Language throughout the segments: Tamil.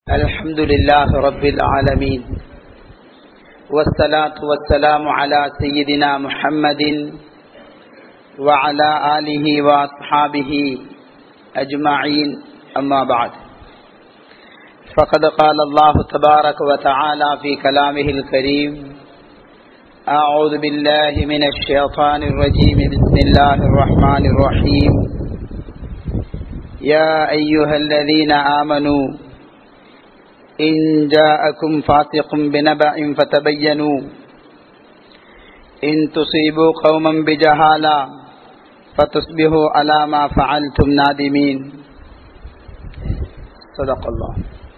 الحمد لله رب العالمين والصلاة والسلام على سيدنا محمد وعلى آله وأصحابه أجمعين أما بعد فقد قال الله تبارك وتعالى في كلامه الكريم أعوذ بالله من الشيطان الرجيم بسم الله الرحمن الرحيم يا أيها الذين آمنوا إن جاءكم فاسق بنبأ فتبينوا إن تصيبوا قوما بجهالة فتصبحوا على ما فعلتم نادمين صدق الله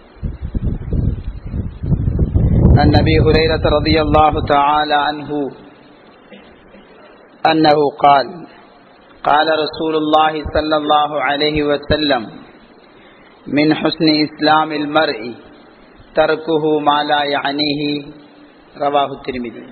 عن أبي هريرة رضي الله تعالى عنه أنه قال قال رسول الله صلى الله عليه وسلم من حسن إسلام المرء تركه ما لا يعنيه رواه الترمذي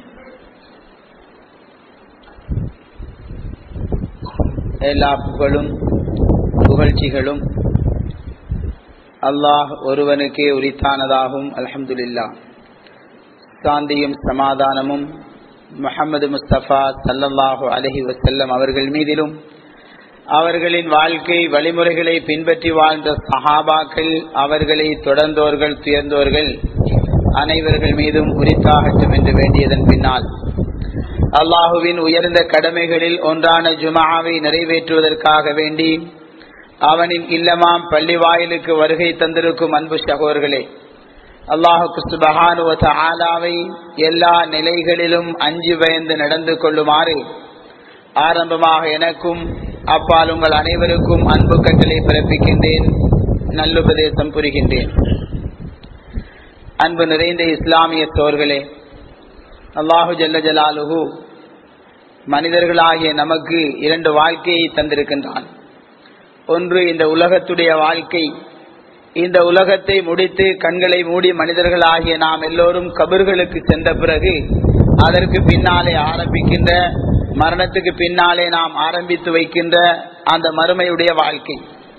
எல்லா புகழும் புகழ்ச்சிகளும் அல்லாஹ் ஒருவனுக்கே உரித்தானதாகும் அல்ஹம்துலில்லா சாந்தியும் சமாதானமும் முகமது முஸ்தபா சல்லல்லாஹு அலஹி வசல்லம் அவர்கள் மீதிலும் அவர்களின் வாழ்க்கை வழிமுறைகளை பின்பற்றி வாழ்ந்த சஹாபாக்கள் அவர்களை தொடர்ந்தோர்கள் துயர்ந்தோர்கள் அனைவர்கள் மீதும் உரித்தாகட்டும் என்று வேண்டியதன் பின்னால் அல்லாஹுவின் உயர்ந்த கடமைகளில் ஒன்றான ஜுமாவை நிறைவேற்றுவதற்காக வேண்டி அவனின் இல்லமாம் பள்ளி வாயிலுக்கு வருகை தந்திருக்கும் அன்பு சகோதர்களே அல்லாஹுக்கு சுபஹானுவத ஆலாவை எல்லா நிலைகளிலும் அஞ்சு பயந்து நடந்து கொள்ளுமாறு ஆரம்பமாக எனக்கும் அப்பால் உங்கள் அனைவருக்கும் அன்பு கட்டளை பிறப்பிக்கின்றேன் நல்லுபதேசம் புரிகின்றேன் அன்பு நிறைந்த இஸ்லாமிய சோர்களே அல்லாஹு ஜல்ல ஜலாலுஹு மனிதர்களாகிய நமக்கு இரண்டு வாழ்க்கையை தந்திருக்கின்றான் ஒன்று இந்த உலகத்துடைய வாழ்க்கை இந்த உலகத்தை முடித்து கண்களை மூடி மனிதர்களாகிய நாம் எல்லோரும் கபர்களுக்கு சென்ற பிறகு அதற்கு பின்னாலே ஆரம்பிக்கின்ற மரணத்துக்கு பின்னாலே நாம் ஆரம்பித்து வைக்கின்ற அந்த மறுமையுடைய வாழ்க்கை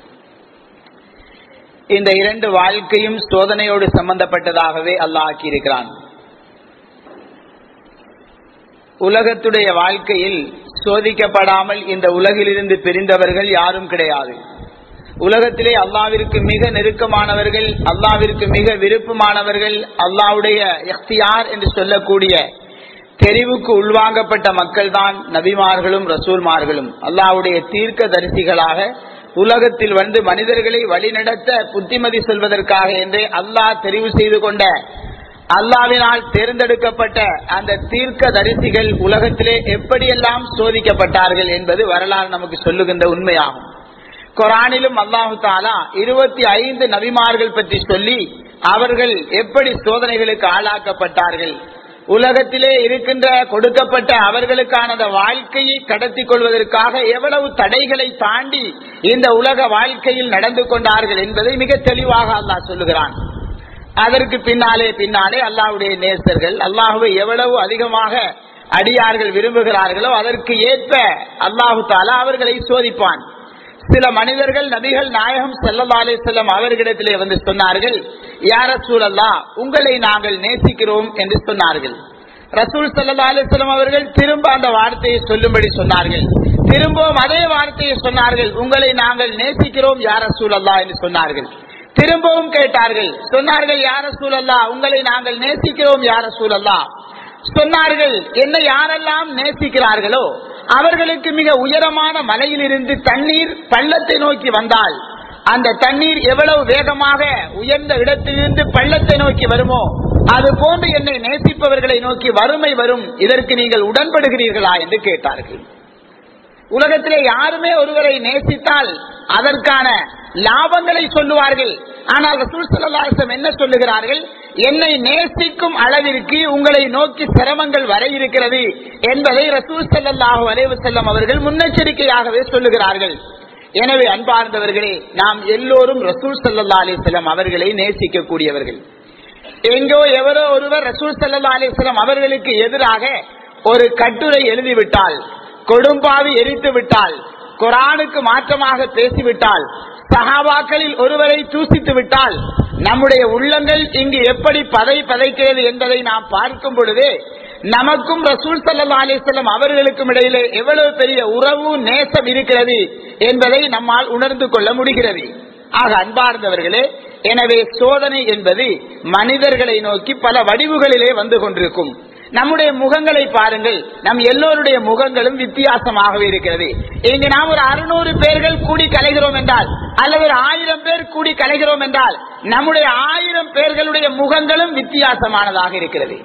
இந்த இரண்டு வாழ்க்கையும் சோதனையோடு சம்பந்தப்பட்டதாகவே அல்லாஹ் ஆக்கியிருக்கிறான் உலகத்துடைய வாழ்க்கையில் சோதிக்கப்படாமல் இந்த உலகிலிருந்து பிரிந்தவர்கள் யாரும் கிடையாது உலகத்திலே அல்லாவிற்கு மிக நெருக்கமானவர்கள் அல்லாவிற்கு மிக விருப்பமானவர்கள் அல்லாவுடைய எஃப்தியார் என்று சொல்லக்கூடிய தெரிவுக்கு உள்வாங்கப்பட்ட மக்கள் தான் நபிமார்களும் ரசூல்மார்களும் அல்லாவுடைய தீர்க்க தரிசிகளாக உலகத்தில் வந்து மனிதர்களை வழிநடத்த புத்திமதி சொல்வதற்காக என்றே அல்லாஹ் தெரிவு செய்து கொண்ட அல்லாவினால் தேர்ந்தெடுக்கப்பட்ட அந்த தீர்க்க தரிசிகள் உலகத்திலே எப்படியெல்லாம் சோதிக்கப்பட்டார்கள் என்பது வரலாறு நமக்கு சொல்லுகின்ற உண்மையாகும் குரானிலும் அல்லாஹு தாலா இருபத்தி ஐந்து நபிமார்கள் பற்றி சொல்லி அவர்கள் எப்படி சோதனைகளுக்கு ஆளாக்கப்பட்டார்கள் உலகத்திலே இருக்கின்ற கொடுக்கப்பட்ட அவர்களுக்கான வாழ்க்கையை கடத்தி கொள்வதற்காக எவ்வளவு தடைகளை தாண்டி இந்த உலக வாழ்க்கையில் நடந்து கொண்டார்கள் என்பதை மிக தெளிவாக அல்லாஹ் சொல்லுகிறான் அதற்கு பின்னாலே பின்னாலே அல்லாஹுடைய நேசர்கள் அல்லாஹுவை எவ்வளவு அதிகமாக அடியார்கள் விரும்புகிறார்களோ அதற்கு ஏற்ப அல்லாஹு தாலா அவர்களை சோதிப்பான் சில மனிதர்கள் நபிகள் நாயகம் செல்லல்லா அலே செல்லம் அவர்களிடத்திலே வந்து சொன்னார்கள் யார சூழல்லா உங்களை நாங்கள் நேசிக்கிறோம் என்று சொன்னார்கள் ரசூல் சல்லா அலிஸ்லாம் அவர்கள் திரும்ப அந்த வார்த்தையை சொல்லும்படி சொன்னார்கள் திரும்பவும் அதே வார்த்தையை சொன்னார்கள் உங்களை நாங்கள் நேசிக்கிறோம் யார சூழல்லா என்று சொன்னார்கள் திரும்பவும் கேட்டார்கள் சொன்னார்கள் யார சூழல்லா உங்களை நாங்கள் நேசிக்கிறோம் யார சூழல்லா சொன்னார்கள் என்ன யாரெல்லாம் நேசிக்கிறார்களோ அவர்களுக்கு மிக உயரமான மலையிலிருந்து தண்ணீர் பள்ளத்தை நோக்கி வந்தால் அந்த தண்ணீர் எவ்வளவு வேகமாக உயர்ந்த இடத்திலிருந்து பள்ளத்தை நோக்கி வருமோ அது போன்று என்னை நேசிப்பவர்களை நோக்கி வறுமை வரும் இதற்கு நீங்கள் உடன்படுகிறீர்களா என்று கேட்டார்கள் உலகத்திலே யாருமே ஒருவரை நேசித்தால் அதற்கான லாபங்களை சொல்லுவார்கள் ஆனால் ரசூல் சல்லாசம் என்ன சொல்லுகிறார்கள் என்னை நேசிக்கும் அளவிற்கு உங்களை நோக்கி சிரமங்கள் வர இருக்கிறது என்பதை ரசூல் சல்லாஹூ அலைவு செல்லம் அவர்கள் முன்னெச்சரிக்கையாகவே சொல்லுகிறார்கள் எனவே அன்பார்ந்தவர்களே நாம் எல்லோரும் ரசூல் சல்லா அலிஸ்லாம் அவர்களை நேசிக்க கூடியவர்கள் எங்கோ எவரோ ஒருவர் ரசூல் சல்லா அலிஸ்லாம் அவர்களுக்கு எதிராக ஒரு கட்டுரை எழுதிவிட்டால் கொடும்பாவி எரித்து விட்டால் குரானுக்கு மாற்றமாக பேசிவிட்டால் சஹாபாக்களில் ஒருவரை தூசித்து விட்டால் நம்முடைய உள்ளங்கள் இங்கு எப்படி பதை பதைக்கிறது என்பதை நாம் பார்க்கும் பொழுது நமக்கும் ரசூல் சல்லா அலிஸ்லாம் அவர்களுக்கும் இடையிலே எவ்வளவு பெரிய உறவு நேசம் இருக்கிறது என்பதை நம்மால் உணர்ந்து கொள்ள முடிகிறது ஆக அன்பார்ந்தவர்களே எனவே சோதனை என்பது மனிதர்களை நோக்கி பல வடிவுகளிலே வந்து கொண்டிருக்கும் நம்முடைய முகங்களை பாருங்கள் நம் எல்லோருடைய முகங்களும் வித்தியாசமாகவே இருக்கிறது இங்கு நாம் ஒரு அறுநூறு பேர்கள் கூடி கலைகிறோம் என்றால் அல்லது ஒரு ஆயிரம் பேர் கூடி கலைகிறோம் என்றால் நம்முடைய ஆயிரம் பேர்களுடைய முகங்களும் வித்தியாசமானதாக இருக்கிறது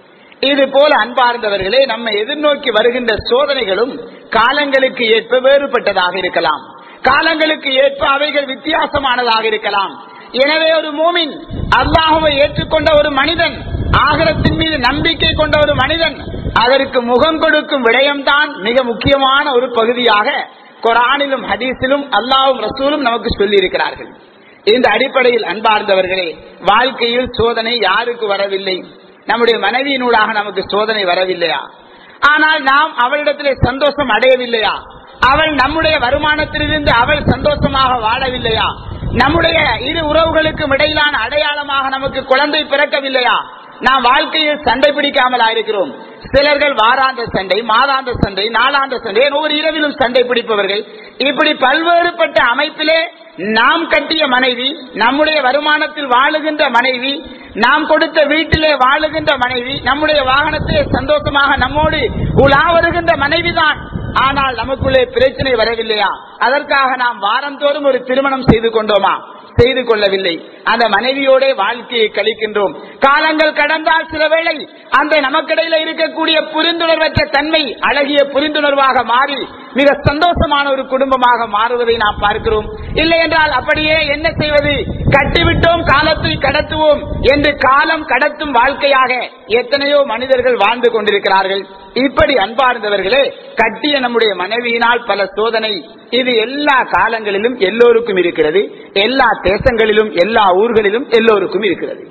இது போல அன்பார்ந்தவர்களே நம்மை எதிர்நோக்கி வருகின்ற சோதனைகளும் காலங்களுக்கு ஏற்ப வேறுபட்டதாக இருக்கலாம் காலங்களுக்கு ஏற்ப அவைகள் வித்தியாசமானதாக இருக்கலாம் எனவே ஒரு மூமின் அல்லாஹுவை ஏற்றுக்கொண்ட ஒரு மனிதன் ஆகரத்தின் மீது நம்பிக்கை கொண்ட ஒரு மனிதன் அதற்கு முகம் கொடுக்கும் விடயம்தான் மிக முக்கியமான ஒரு பகுதியாக குரானிலும் ஹதீஸிலும் அல்லாஹும் ரசூலும் நமக்கு சொல்லி இருக்கிறார்கள் இந்த அடிப்படையில் அன்பார்ந்தவர்களே வாழ்க்கையில் சோதனை யாருக்கு வரவில்லை நம்முடைய மனைவியினூடாக நமக்கு சோதனை வரவில்லையா ஆனால் நாம் அவளிடத்திலே சந்தோஷம் அடையவில்லையா அவள் நம்முடைய வருமானத்திலிருந்து அவள் சந்தோஷமாக வாழவில்லையா நம்முடைய இரு உறவுகளுக்கும் இடையிலான அடையாளமாக நமக்கு குழந்தை பிறக்கவில்லையா நாம் வாழ்க்கையில் சண்டை பிடிக்காமல் இருக்கிறோம் சிலர்கள் வாராந்த சண்டை மாதாந்த சண்டை நாளாந்த சண்டை ஒவ்வொரு இரவிலும் சண்டை பிடிப்பவர்கள் இப்படி பல்வேறுபட்ட அமைப்பிலே நாம் கட்டிய மனைவி நம்முடைய வருமானத்தில் வாழுகின்ற மனைவி நாம் கொடுத்த வீட்டிலே வாழுகின்ற மனைவி நம்முடைய வாகனத்திலே சந்தோஷமாக நம்மோடு உலா வருகின்ற மனைவிதான் ஆனால் நமக்குள்ளே பிரச்சனை வரவில்லையா அதற்காக நாம் வாரந்தோறும் ஒரு திருமணம் செய்து கொண்டோமா செய்து கொள்ளவில்லை அந்த மனைவியோட வாழ்க்கையை கழிக்கின்றோம் காலங்கள் கடந்தால் சில வேளை அந்த நமக்கிடையில இருக்கக்கூடிய புரிந்துணர்வற்ற தன்மை அழகிய புரிந்துணர்வாக மாறி மிக சந்தோஷமான ஒரு குடும்பமாக மாறுவதை நாம் பார்க்கிறோம் இல்லை என்றால் அப்படியே என்ன செய்வது கட்டிவிட்டோம் காலத்தை கடத்துவோம் என்று காலம் கடத்தும் வாழ்க்கையாக எத்தனையோ மனிதர்கள் வாழ்ந்து கொண்டிருக்கிறார்கள் இப்படி அன்பார்ந்தவர்களே கட்டிய நம்முடைய மனைவியினால் பல சோதனை இது எல்லா காலங்களிலும் எல்லோருக்கும் இருக்கிறது எல்லா தேசங்களிலும் எல்லா ஊர்களிலும் எல்லோருக்கும் இருக்கிறது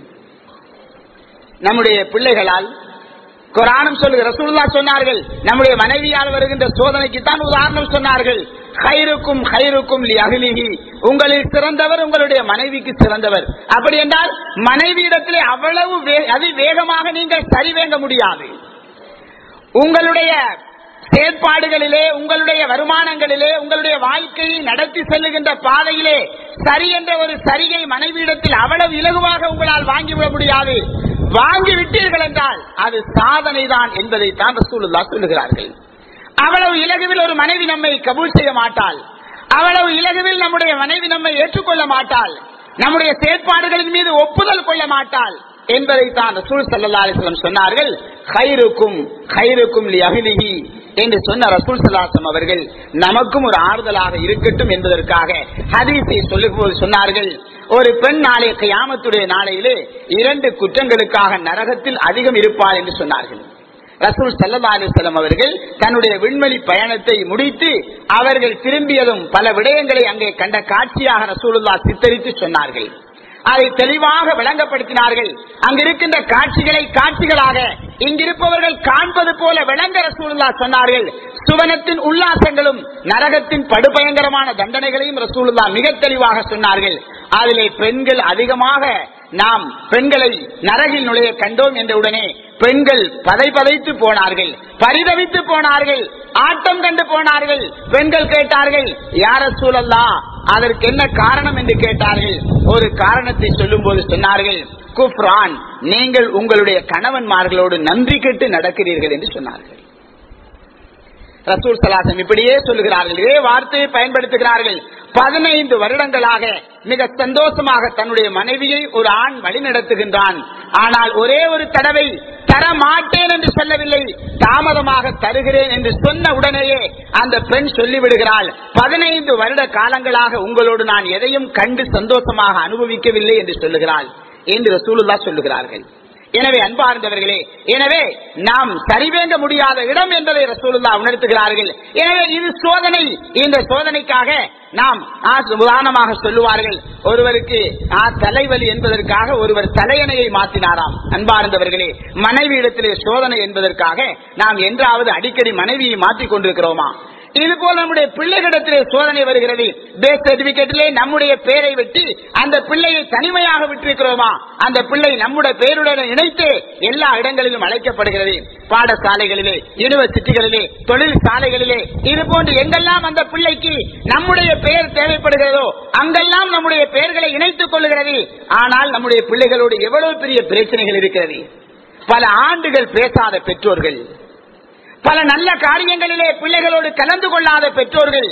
நம்முடைய பிள்ளைகளால் குரானும் சொல்லுங்க ரசூல்லா சொன்னார்கள் நம்முடைய மனைவியால் வருகின்ற சோதனைக்கு தான் உதாரணம் சொன்னார்கள் ஹைருக்கும் ஹைருக்கும் லி அகிலிஹி உங்களில் சிறந்தவர் உங்களுடைய மனைவிக்கு சிறந்தவர் அப்படி என்றால் மனைவியிடத்திலே அவ்வளவு வே- அதி வேகமாக நீங்கள் சரிவேங்க முடியாது உங்களுடைய செயற்பாடுகளிலே உங்களுடைய வருமானங்களிலே உங்களுடைய வாழ்க்கையை நடத்தி செல்லுகின்ற பாதையிலே சரி என்ற ஒரு சரிகை மனைவியிடத்தில் அவ்வளவு இலகுவாக உங்களால் வாங்கிவிட முடியாது வாங்கி விட்டீர்கள் என்றால் அது சாதனை தான் என்பதை தான் ரசூலுல்லா சொல்லுகிறார்கள் அவ்வளவு இலகுவில் ஒரு மனைவி நம்மை கபூல் செய்ய மாட்டாள் அவ்வளவு இலகுவில் நம்முடைய மனைவி நம்மை ஏற்றுக்கொள்ள மாட்டாள் நம்முடைய செயற்பாடுகளின் மீது ஒப்புதல் கொள்ள மாட்டாள் என்பதை தான் ரசூல் சல்லா அலிஸ்லம் சொன்னார்கள் ஹைருக்கும் ஹைருக்கும் லி அகிலிஹி என்று சொன்ன ரசூல் சல்லாசம் அவர்கள் நமக்கும் ஒரு ஆறுதலாக இருக்கட்டும் என்பதற்காக ஹதீஸை சொல்லும்போது சொன்னார்கள் ஒரு பெண் நாளை கியாமத்துடைய நாளையிலே இரண்டு குற்றங்களுக்காக நரகத்தில் அதிகம் இருப்பார் என்று சொன்னார்கள் ரசூல் சல்லா அலிஸ்லாம் அவர்கள் தன்னுடைய விண்வெளி பயணத்தை முடித்து அவர்கள் திரும்பியதும் பல விடயங்களை அங்கே கண்ட காட்சியாக ரசூலுல்லா சித்தரித்து சொன்னார்கள் அதை தெளிவாக விளங்கப்படுத்தினார்கள் அங்கிருக்கின்ற காட்சிகளை காட்சிகளாக இங்கிருப்பவர்கள் காண்பது போல விளங்க ரசூலுல்லா சொன்னார்கள் சுவனத்தின் உல்லாசங்களும் நரகத்தின் படுபயங்கரமான தண்டனைகளையும் ரசூலுல்லா மிக தெளிவாக சொன்னார்கள் அதிலே பெண்கள் அதிகமாக நாம் பெண்களை நரகில் நுழைய கண்டோம் என்ற உடனே பெண்கள் பதை பதைத்து போனார்கள் பரிதவித்து போனார்கள் ஆட்டம் கண்டு போனார்கள் பெண்கள் கேட்டார்கள் யார சூழல்லா அதற்கு என்ன காரணம் என்று கேட்டார்கள் ஒரு காரணத்தை சொல்லும் போது சொன்னார்கள் குப்ரான் நீங்கள் உங்களுடைய கணவன்மார்களோடு நன்றி கெட்டு நடக்கிறீர்கள் என்று சொன்னார்கள் ரசூல் சலாசம் இப்படியே சொல்லுகிறார்கள் இதே வார்த்தையை பயன்படுத்துகிறார்கள் பதினைந்து வருடங்களாக மிக சந்தோஷமாக தன்னுடைய மனைவியை ஒரு ஆண் வழி நடத்துகின்றான் ஆனால் ஒரே ஒரு தடவை தர மாட்டேன் என்று சொல்லவில்லை தாமதமாக தருகிறேன் என்று சொன்ன உடனேயே அந்த பெண் சொல்லிவிடுகிறாள் பதினைந்து வருட காலங்களாக உங்களோடு நான் எதையும் கண்டு சந்தோஷமாக அனுபவிக்கவில்லை என்று சொல்லுகிறாள் என்று ரசூலுல்லா சொல்லுகிறார்கள் எனவே அன்பார்ந்தவர்களே எனவே நாம் சரிவேங்க முடியாத இடம் என்பதை ரசூலுல்லா உணர்த்துகிறார்கள் எனவே இது சோதனை இந்த சோதனைக்காக நாம் ஆ, உதாரணமாக சொல்லுவார்கள் ஒருவருக்கு ஆ, தலைவலி என்பதற்காக ஒருவர் தலையணையை மாற்றினாராம் அன்பார்ந்தவர்களே மனைவி இடத்திலே சோதனை என்பதற்காக நாம் என்றாவது அடிக்கடி மனைவியை மாற்றிக் கொண்டிருக்கிறோமா இது போல நம்முடைய பிள்ளைகளிடத்திலே சோதனை வருகிறது பேஸ் சர்டிபிகேட்டிலே நம்முடைய பெயரை வெட்டி அந்த பிள்ளையை தனிமையாக விட்டிருக்கிறோமா அந்த பிள்ளை நம்முடைய பெயருடன் இணைத்து எல்லா இடங்களிலும் அழைக்கப்படுகிறது பாடசாலைகளிலே யூனிவர்சிட்டிகளிலே தொழில் சாலைகளிலே இது போன்று எங்கெல்லாம் அந்த பிள்ளைக்கு நம்முடைய பெயர் தேவைப்படுகிறதோ அங்கெல்லாம் நம்முடைய பெயர்களை இணைத்துக் கொள்ளுகிறது ஆனால் நம்முடைய பிள்ளைகளோடு எவ்வளவு பெரிய பிரச்சனைகள் இருக்கிறது பல ஆண்டுகள் பேசாத பெற்றோர்கள் பல நல்ல காரியங்களிலே பிள்ளைகளோடு கலந்து கொள்ளாத பெற்றோர்கள்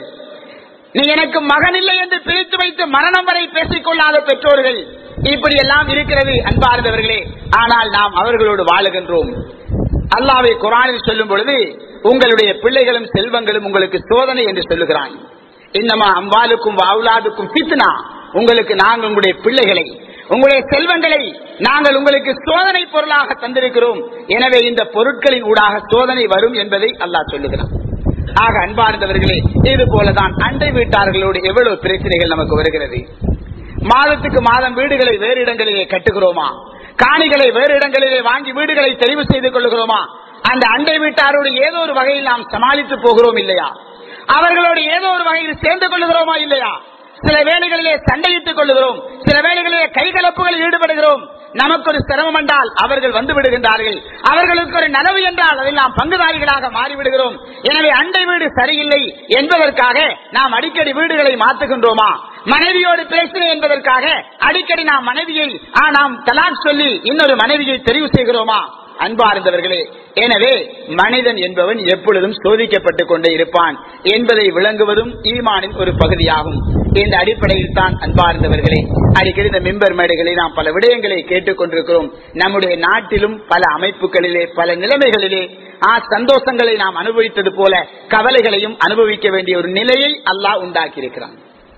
நீ எனக்கு மகன் இல்லை என்று பிரித்து வைத்து மரணம் வரை பேசிக் கொள்ளாத பெற்றோர்கள் இப்படி எல்லாம் இருக்கிறது அன்பார்ந்தவர்களே ஆனால் நாம் அவர்களோடு வாழுகின்றோம் அல்லாவை குரானில் சொல்லும் பொழுது உங்களுடைய பிள்ளைகளும் செல்வங்களும் உங்களுக்கு சோதனை என்று சொல்லுகிறான் இன்னமா அம்பாலுக்கும் அவுலாதுக்கும் பித்னா உங்களுக்கு நாங்கள் உங்களுடைய பிள்ளைகளை உங்களுடைய செல்வங்களை நாங்கள் உங்களுக்கு சோதனை பொருளாக தந்திருக்கிறோம் எனவே இந்த பொருட்களின் ஊடாக சோதனை வரும் என்பதை அல்லாஹ் சொல்லுகிறான் ஆக அன்பார்ந்தவர்களே இது போலதான் அண்டை வீட்டார்களோடு எவ்வளவு பிரச்சனைகள் நமக்கு வருகிறது மாதத்துக்கு மாதம் வீடுகளை வேறு இடங்களிலே கட்டுகிறோமா காணிகளை வேறு இடங்களிலே வாங்கி வீடுகளை தெரிவு செய்து கொள்ளுகிறோமா அந்த அண்டை வீட்டாரோடு ஏதோ ஒரு வகையில் நாம் சமாளித்து போகிறோம் இல்லையா அவர்களோடு ஏதோ ஒரு வகையில் சேர்ந்து கொள்ளுகிறோமா இல்லையா சில வேளைகளிலே சண்டையிட்டுக் கொள்ளுகிறோம் சில வேளைகளிலே கைகலப்புகளில் ஈடுபடுகிறோம் நமக்கு ஒரு சிரமம் என்றால் அவர்கள் வந்து விடுகின்றார்கள் அவர்களுக்கு ஒரு நனவு என்றால் அதில் நாம் பங்குதாரிகளாக மாறிவிடுகிறோம் எனவே அண்டை வீடு சரியில்லை என்பதற்காக நாம் அடிக்கடி வீடுகளை மாற்றுகின்றோமா மனைவியோடு பேசினேன் என்பதற்காக அடிக்கடி நாம் மனைவியை ஆ, நாம் தலாக் சொல்லி இன்னொரு மனைவியை தெரிவு செய்கிறோமா அன்பார்ந்தவர்களே எனவே மனிதன் என்பவன் எப்பொழுதும் சோதிக்கப்பட்டுக் கொண்டே இருப்பான் என்பதை விளங்குவதும் ஈமானின் ஒரு பகுதியாகும் இந்த அடிப்படையில் தான் அன்பார்ந்தவர்களே அடிக்கடி இந்த மிம்பர் மேடைகளை நாம் பல விடயங்களை கேட்டுக் கொண்டிருக்கிறோம் நம்முடைய நாட்டிலும் பல அமைப்புகளிலே பல நிலைமைகளிலே ஆ சந்தோஷங்களை நாம் அனுபவித்தது போல கவலைகளையும் அனுபவிக்க வேண்டிய ஒரு நிலையை அல்லாஹ் உண்டாக்கியிருக்கிறான்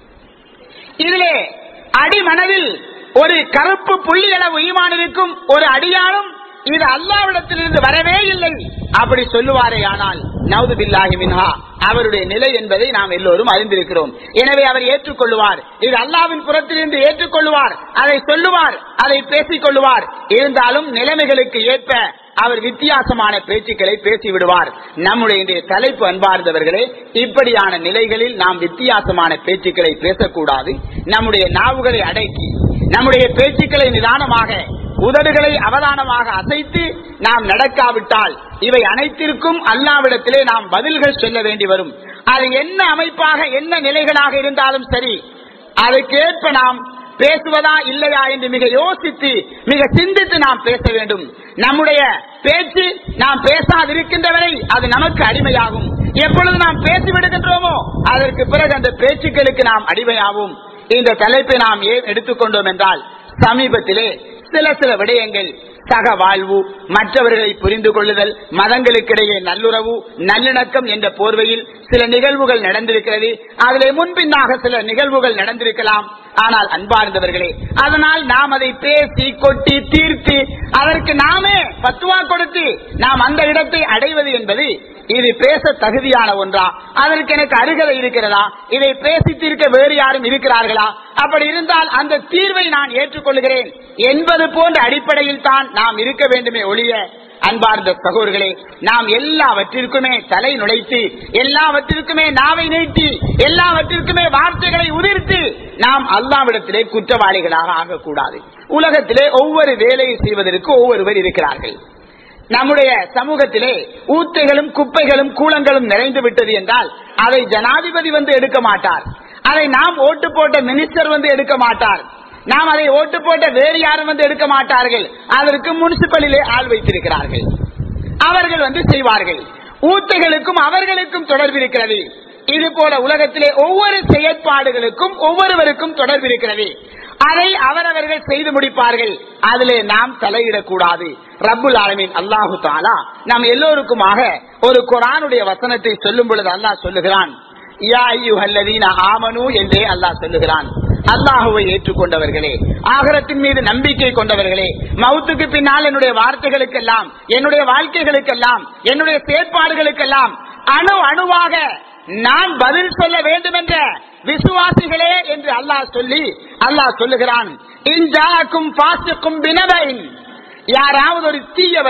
இதிலே அடிமனதில் ஒரு கருப்பு புள்ளி அளவு ஈமான் இருக்கும் ஒரு அடியாலும் இது அல்லாவிடத்திலிருந்து வரவே இல்லை அப்படி சொல்லுவாரே ஆனால் நவுது பில்லாஹி மின்ஹா அவருடைய நிலை என்பதை நாம் எல்லோரும் அறிந்திருக்கிறோம் எனவே அவர் ஏற்றுக்கொள்வார் இது அல்லாவின் புறத்திலிருந்து ஏற்றுக்கொள்வார் அதை சொல்லுவார் அதை பேசிக் கொள்ளுவார் இருந்தாலும் நிலைமைகளுக்கு ஏற்ப அவர் வித்தியாசமான பேச்சுக்களை பேசிவிடுவார் நம்முடைய இன்றைய தலைப்பு அன்பார்ந்தவர்களே இப்படியான நிலைகளில் நாம் வித்தியாசமான பேச்சுக்களை பேசக்கூடாது நம்முடைய நாவுகளை அடக்கி நம்முடைய பேச்சுக்களை நிதானமாக உதடுகளை அவதானமாக அசைத்து நாம் நடக்காவிட்டால் இவை அனைத்திற்கும் அல்லாவிடத்திலே நாம் பதில்கள் சொல்ல வேண்டி வரும் அது என்ன அமைப்பாக என்ன நிலைகளாக இருந்தாலும் சரி அதுக்கேற்ப நாம் பேசுவதா இல்லையா என்று மிக யோசித்து மிக சிந்தித்து நாம் பேச வேண்டும் நம்முடைய பேச்சு நாம் பேசாதிருக்கின்றவரை அது நமக்கு அடிமையாகும் எப்பொழுது நாம் பேசி விடுகின்றோமோ அதற்கு பிறகு அந்த பேச்சுக்களுக்கு நாம் அடிமையாகும் இந்த தலைப்பை நாம் ஏன் எடுத்துக்கொண்டோம் என்றால் சமீபத்திலே சில சில விடயங்கள் சக வாழ்வு மற்றவர்களை புரிந்து கொள்ளுதல் மதங்களுக்கிடையே நல்லுறவு நல்லிணக்கம் என்ற போர்வையில் சில நிகழ்வுகள் நடந்திருக்கிறது அதிலே முன்பின்னாக சில நிகழ்வுகள் நடந்திருக்கலாம் ஆனால் அன்பார்ந்தவர்களே அதனால் நாம் அதை பேசி கொட்டி தீர்த்து அதற்கு நாமே பத்துவா கொடுத்து நாம் அந்த இடத்தை அடைவது என்பது இது பேச தகுதியான ஒன்றா அதற்கு எனக்கு அருகதை இருக்கிறதா இதை பேசி தீர்க்க வேறு யாரும் இருக்கிறார்களா அப்படி இருந்தால் அந்த தீர்வை நான் ஏற்றுக்கொள்கிறேன் என்பது போன்ற அடிப்படையில் தான் நாம் இருக்க வேண்டுமே ஒழிய அன்பார்ந்த சகோதரர்களே நாம் எல்லாவற்றிற்குமே தலை நுழைத்து எல்லாவற்றிற்குமே நாவை நீட்டி எல்லாவற்றிற்குமே வார்த்தைகளை உதிர்த்து நாம் அல்லாவிடத்திலே குற்றவாளிகளாக ஆகக்கூடாது உலகத்திலே ஒவ்வொரு வேலையை செய்வதற்கு ஒவ்வொருவர் இருக்கிறார்கள் நம்முடைய சமூகத்திலே ஊத்தைகளும் குப்பைகளும் கூலங்களும் நிறைந்து விட்டது என்றால் அதை ஜனாதிபதி வந்து எடுக்க மாட்டார் அதை நாம் ஓட்டு போட்ட மினிஸ்டர் வந்து எடுக்க மாட்டார் நாம் அதை ஓட்டு போட்ட வேறு யாரும் வந்து எடுக்க மாட்டார்கள் அதற்கு முனிசிபலிலே ஆள் வைத்திருக்கிறார்கள் அவர்கள் வந்து செய்வார்கள் ஊத்தைகளுக்கும் அவர்களுக்கும் தொடர்பு இருக்கிறது இது போல உலகத்திலே ஒவ்வொரு செயற்பாடுகளுக்கும் ஒவ்வொருவருக்கும் தொடர்பு இருக்கிறது அதை அவரவர்கள் செய்து முடிப்பார்கள் அதிலே நாம் தலையிடக்கூடாது ரப்புல் ஆலமீன் அல்லாஹு தாலா நம் எல்லோருக்குமாக ஒரு குரானுடைய வசனத்தை சொல்லும் பொழுது அல்லாஹ் சொல்லுகிறான் யா அய்யுஹல்லதீன ஆமனு என்றே அல்லாஹ் சொல்லுகிறான் அல்லாஹுவை ஏற்றுக்கொண்டவர்களே ஆகரத்தின் மீது நம்பிக்கை கொண்டவர்களே மவுத்துக்கு பின்னால் என்னுடைய வார்த்தைகளுக்கெல்லாம் என்னுடைய வாழ்க்கைகளுக்கெல்லாம் என்னுடைய செயற்பாடுகளுக்கெல்லாம் அணு அணுவாக நான் பதில் சொல்ல வேண்டும் என்ற விசுவாசிகளே என்று அல்லாஹ் சொல்லி அல்லாஹ் சொல்லுகிறான் இன்ஜாக்கும் பாசுக்கும் பினவைன் யாராவது ஒரு தீயவர்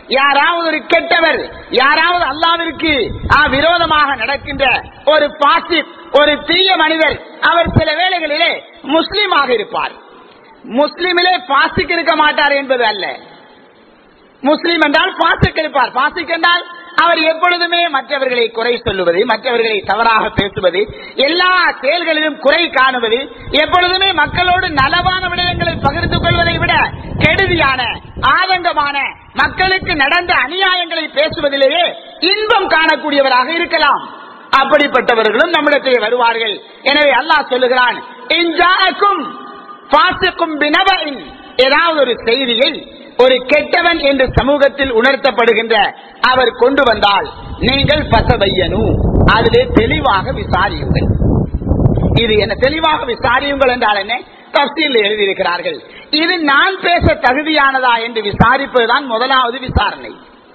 யாராவது ஒரு கெட்டவர் யாராவது அல்லாவிற்கு ஆ, விரோதமாக நடக்கின்ற ஒரு பாசி ஒரு தீய மனிதர் அவர் சில வேளைகளிலே முஸ்லீமாக இருப்பார் முஸ்லிமிலே பாசிக்கு இருக்க மாட்டார் என்பது அல்ல முஸ்லிம் என்றால் பாசிக்கு இருப்பார் பாசிக் என்றால் அவர் எப்பொழுதுமே மற்றவர்களை குறை சொல்லுவது மற்றவர்களை தவறாக பேசுவது எல்லா செயல்களிலும் குறை காணுவது எப்பொழுதுமே மக்களோடு நலவான விடயங்களை பகிர்ந்து கொள்வதை விட கெடுதியான ஆதங்கமான மக்களுக்கு நடந்த அநியாயங்களை பேசுவதிலேயே இன்பம் காணக்கூடியவராக இருக்கலாம் அப்படிப்பட்டவர்களும் நம்மிடத்திலே வருவார்கள் எனவே அல்லாஹ் சொல்லுகிறான் "இன்ஜாஅக்கும் ஃபாசிக்கும் பினபஇன்" ஏதாவது ஒரு செய்தியை ஒரு கெட்டவன் என்று சமூகத்தில் உணர்த்தப்படுகின்ற அவர் கொண்டு வந்தால் நீங்கள் பசவையனு அதிலே தெளிவாக விசாரியுங்கள் இது என்ன தெளிவாக விசாரியுங்கள் என்றால் என்ன தப்சீல் எழுதியிருக்கிறார்கள் இது நான் பேச தகுதியானதா என்று விசாரிப்பதுதான் முதலாவது விசாரணை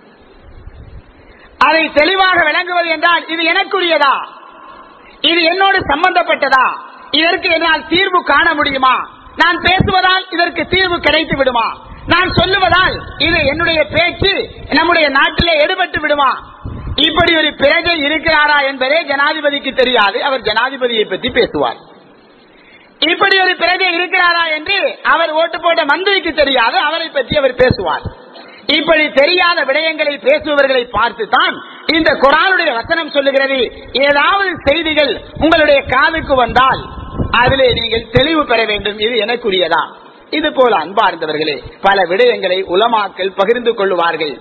அதை தெளிவாக விளங்குவது என்றால் இது எனக்குரியதா இது என்னோடு சம்பந்தப்பட்டதா இதற்கு என்னால் தீர்வு காண முடியுமா நான் பேசுவதால் இதற்கு தீர்வு கிடைத்து விடுமா நான் சொல்லுவதால் இது என்னுடைய பேச்சு நம்முடைய நாட்டிலே எடுபட்டு விடுமா இப்படி ஒரு பிரஜை இருக்கிறாரா என்பதே ஜனாதிபதிக்கு தெரியாது அவர் ஜனாதிபதியை பற்றி பேசுவார் இப்படி ஒரு பிரஜை இருக்கிறாரா என்று அவர் ஓட்டு போட்ட மந்திரிக்கு தெரியாது அவரை பற்றி அவர் பேசுவார் இப்படி தெரியாத விடயங்களை பேசுபவர்களை பார்த்து தான் இந்த குரானுடைய வசனம் சொல்லுகிறது ஏதாவது செய்திகள் உங்களுடைய காதுக்கு வந்தால் அதிலே நீங்கள் தெளிவு பெற வேண்டும் இது எனக்குரியதா இது போல அன்பார்ந்தவர்களே பல விடயங்களை உலமாக்கள் பகிர்ந்து கொள்ளுவார்கள்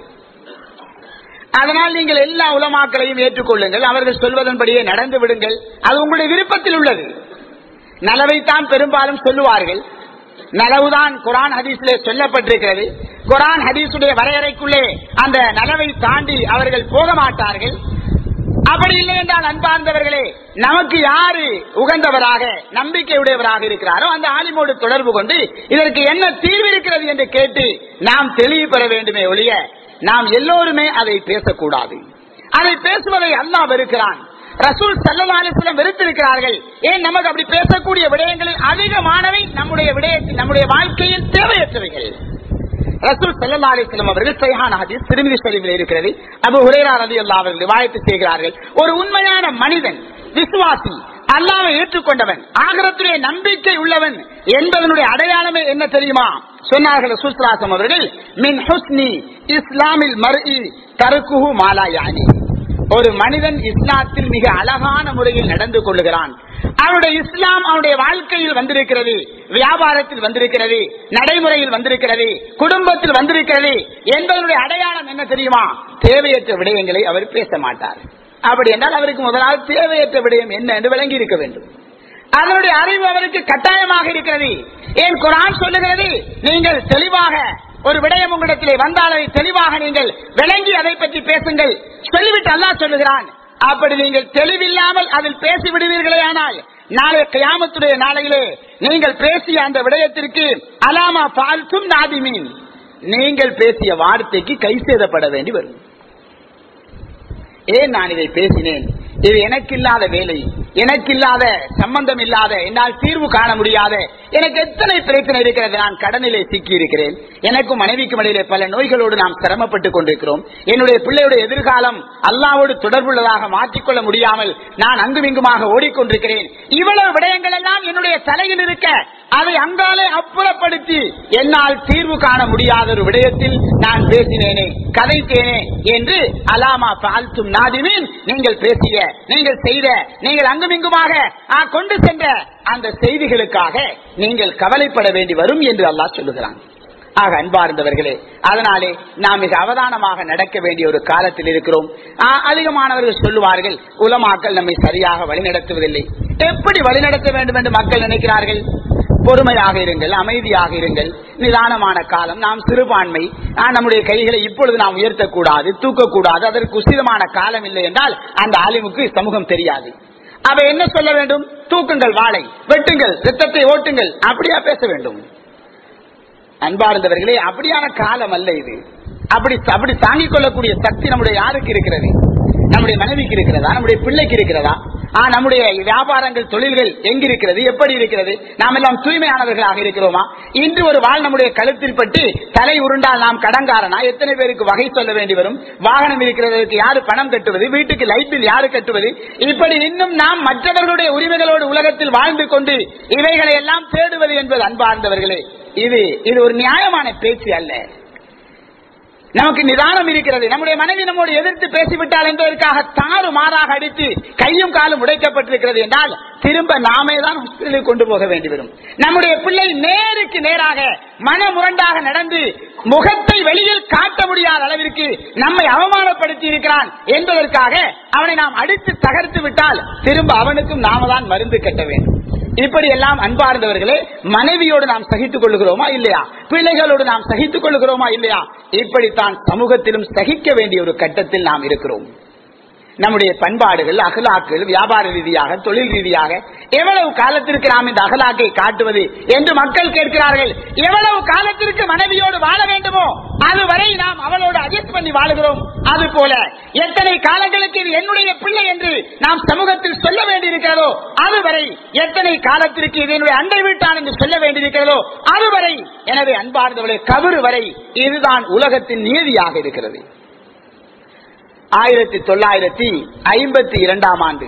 அதனால் நீங்கள் எல்லா உலமாக்களையும் ஏற்றுக்கொள்ளுங்கள் அவர்கள் சொல்வதன்படியே நடந்து விடுங்கள் அது உங்களுடைய விருப்பத்தில் உள்ளது நலவைத்தான் பெரும்பாலும் சொல்லுவார்கள் நலவுதான் குரான் ஹதீஸிலே சொல்லப்பட்டிருக்கிறது குரான் ஹதீஸுடைய வரையறைக்குள்ளே அந்த நலவை தாண்டி அவர்கள் போக மாட்டார்கள் அப்படி இல்லை என்றால் அன்பார்ந்தவர்களே நமக்கு யாரு உகந்தவராக நம்பிக்கையுடையவராக இருக்கிறாரோ அந்த ஆலிமோடு தொடர்பு கொண்டு இதற்கு என்ன தீர்வு இருக்கிறது என்று கேட்டு நாம் தெளிவு பெற வேண்டுமே ஒழிய நாம் எல்லோருமே அதை பேசக்கூடாது அதை பேசுவதை அல்லாஹ் வெறுக்கிறான் ரசூல் சல்லா அலிஸ்லம் வெறுத்திருக்கிறார்கள் ஏன் நமக்கு அப்படி பேசக்கூடிய விடயங்களில் அதிகமானவை நம்முடைய விடயத்தில் நம்முடைய வாழ்க்கையில் தேவையற்றவைகள் ரசூல் சல்லா அலிஸ்லம் அவர்கள் சைஹான் ஹதீஸ் திருமதி ஷரீஃபில் இருக்கிறது அபு ஹுரேரா ரலி அல்லா அவர்கள் ரிவாயத்து செய்கிறார்கள் ஒரு உண்மையான மனிதன் விசுவாசி அல்லாவை ஏற்றுக்கொண்டவன் ஆகரத்துடைய நம்பிக்கை உள்ளவன் என்பதனுடைய அடையாளமே என்ன தெரியுமா சொன்னார்கள் சுஸ்ராசம் அவர்கள் மின் ஹுஸ்னி இஸ்லாமில் மர்இ தருக்குஹு மாலா யானி ஒரு மனிதன் இஸ்லாத்தில் மிக அழகான முறையில் நடந்து கொள்ளுகிறான் அவனுடைய இஸ்லாம் அவனுடைய வாழ்க்கையில் வந்திருக்கிறது வியாபாரத்தில் வந்திருக்கிறது நடைமுறையில் வந்திருக்கிறது குடும்பத்தில் வந்திருக்கிறது என்பதனுடைய அடையாளம் என்ன தெரியுமா தேவையற்ற விடயங்களை அவர் பேச மாட்டார் அப்படி என்றால் அவருக்கு முதலாவது தேவையற்ற விடயம் என்ன என்று விளங்கி இருக்க வேண்டும் அதனுடைய அறிவு அவருக்கு கட்டாயமாக இருக்கிறது ஏன் குரான் சொல்லுகிறது நீங்கள் தெளிவாக ஒரு விடயம் உங்களிடத்திலே வந்தால் அதை தெளிவாக நீங்கள் விளங்கி அதை பற்றி பேசுங்கள் சொல்லிவிட்டு அல்லாஹ் சொல்லுகிறான் அப்படி நீங்கள் தெளிவில்லாமல் அதில் பேசி விடுவீர்களே ஆனால் நாளை கியாமத்துடைய நாளையிலே நீங்கள் பேசிய அந்த விடயத்திற்கு அலாமா பால்கும் நாதிமீன் நீங்கள் பேசிய வார்த்தைக்கு கை சேதப்பட வேண்டி வரும் ஏன் நான் இதை பேசினேன் இது எனக்கு இல்லாத வேலை எனக்கு இல்லாத சம்பந்தம் இல்லாத என்னால் தீர்வு காண முடியாத எனக்கு எத்தனை பிரச்சனை இருக்கிறது நான் கடனிலே சிக்கி இருக்கிறேன் எனக்கும் மனைவிக்கும் இடையிலே பல நோய்களோடு நாம் சிரமப்பட்டுக் கொண்டிருக்கிறோம் என்னுடைய பிள்ளையுடைய எதிர்காலம் அல்லாவோடு தொடர்புள்ளதாக மாற்றிக்கொள்ள முடியாமல் நான் அங்குமிங்குமாக ஓடிக்கொண்டிருக்கிறேன் இவ்வளவு விடயங்கள் எல்லாம் என்னுடைய தலையில் இருக்க அதை அங்காலே அப்புறப்படுத்தி என்னால் தீர்வு காண முடியாத ஒரு விடயத்தில் நான் பேசினேனே கதைத்தேனே என்று அலாமா பால்த்தும் நாதிமின் நீங்கள் பேசிய நீங்கள் செய்த நீங்கள் அங்குமிங்குமாக ஆ, கொண்டு சென்ற அந்த செய்திகளுக்காக நீங்கள் கவலைப்பட வேண்டி வரும் என்று அல்லாஹ் சொல்லுகிறான் ஆக அன்பார்ந்தவர்களே அதனாலே நாம் மிக அவதானமாக நடக்க வேண்டிய ஒரு காலத்தில் இருக்கிறோம் ஆ, அதிகமானவர்கள் சொல்லுவார்கள் உலமாக்கள் நம்மை சரியாக வழிநடத்துவதில்லை எப்படி வழிநடத்த வேண்டும் என்று மக்கள் நினைக்கிறார்கள் பொறுமையாக இருங்கள் அமைதியாக இருங்கள் நிதானமான காலம் நாம் சிறுபான்மை ஆ, நம்முடைய கைகளை இப்பொழுது நாம் உயர்த்தக்கூடாது தூக்கக்கூடாது அதற்கு உசிதமான காலம் இல்லை என்றால் அந்த ஆலிமுக்கு சமூகம் தெரியாது அவ என்ன சொல்ல வேண்டும் தூக்குங்கள் வாளை வெட்டுங்கள் ரத்தத்தை ஓட்டுங்கள் அப்படியா பேச வேண்டும் அன்பார்ந்தவர்களே அப்படியான காலம் அல்ல இது அப்படி அப்படி தாங்கிக் கொள்ளக்கூடிய சக்தி நம்முடைய யாருக்கு இருக்கிறது நம்முடைய மனைவிக்கு இருக்கிறதா நம்முடைய பிள்ளைக்கு இருக்கிறதா ஆ, நம்முடைய வியாபாரங்கள் தொழில்கள் எங்க இருக்கிறது எப்படி இருக்கிறது நாம் எல்லாம் தூய்மையானவர்களாக இருக்கிறோமா இன்று ஒரு வாழ் நம்முடைய கழுத்தில் பட்டு தலை உருண்டால் நாம் கடங்காரனா எத்தனை பேருக்கு வகை சொல்ல வேண்டி வரும் வாகனம் இருக்கிறதற்கு யாரு பணம் கட்டுவது வீட்டுக்கு லைட் பில் யாரு கட்டுவது இப்படி இன்னும் நாம் மற்றவர்களுடைய உரிமைகளோடு உலகத்தில் வாழ்ந்து கொண்டு இவைகளை எல்லாம் தேடுவது என்பது அன்பார்ந்தவர்களே இது இது ஒரு நியாயமான பேச்சு அல்ல நமக்கு நிதானம் இருக்கிறது நம்முடைய மனைவி நம்மோடு எதிர்த்து பேசிவிட்டால் என்பதற்காக தாறு மாறாக அடித்து கையும் காலும் உடைக்கப்பட்டிருக்கிறது என்றால் திரும்ப நாமே தான் ஹாஸ்பிட்டலுக்கு கொண்டு போக வேண்டி வரும் நம்முடைய பிள்ளை நேருக்கு நேராக மனமுரண்டாக நடந்து முகத்தை வெளியில் காட்ட முடியாத அளவிற்கு நம்மை அவமானப்படுத்தி இருக்கிறான் என்பதற்காக அவனை நாம் அடித்து தகர்த்து விட்டால் திரும்ப அவனுக்கும் நாம தான் மருந்து கட்ட வேண்டும் இப்படி எல்லாம் அன்பார்ந்தவர்களே மனைவியோடு நாம் சகித்துக் கொள்ளுகிறோமா இல்லையா பிள்ளைகளோடு நாம் சகித்துக் கொள்ளுகிறோமா இல்லையா இப்படித்தான் சமூகத்திலும் சகிக்க வேண்டிய ஒரு கட்டத்தில் நாம் இருக்கிறோம் நம்முடைய பண்பாடுகள் அகலாக்கள் வியாபார ரீதியாக தொழில் ரீதியாக எவ்வளவு காலத்திற்கு நாம் இந்த அகலாக்கை காட்டுவது என்று மக்கள் கேட்கிறார்கள் எவ்வளவு காலத்திற்கு மனைவியோடு வாழ வேண்டுமோ அதுவரை நாம் அவளோடு அட்ஜஸ்ட் பண்ணி வாழுகிறோம் அது போல எத்தனை காலங்களுக்கு இது என்னுடைய பிள்ளை என்று நாம் சமூகத்தில் சொல்ல வேண்டியிருக்கிறதோ அதுவரை எத்தனை காலத்திற்கு இது என்னுடைய அண்டை வீட்டான் என்று சொல்ல வேண்டியிருக்கிறதோ அதுவரை எனவே அன்பார்ந்தவளே கபறு வரை இதுதான் உலகத்தின் நீதியாக இருக்கிறது ஆயிரத்தி தொள்ளாயிரத்தி ஐம்பத்தி இரண்டாம் ஆண்டு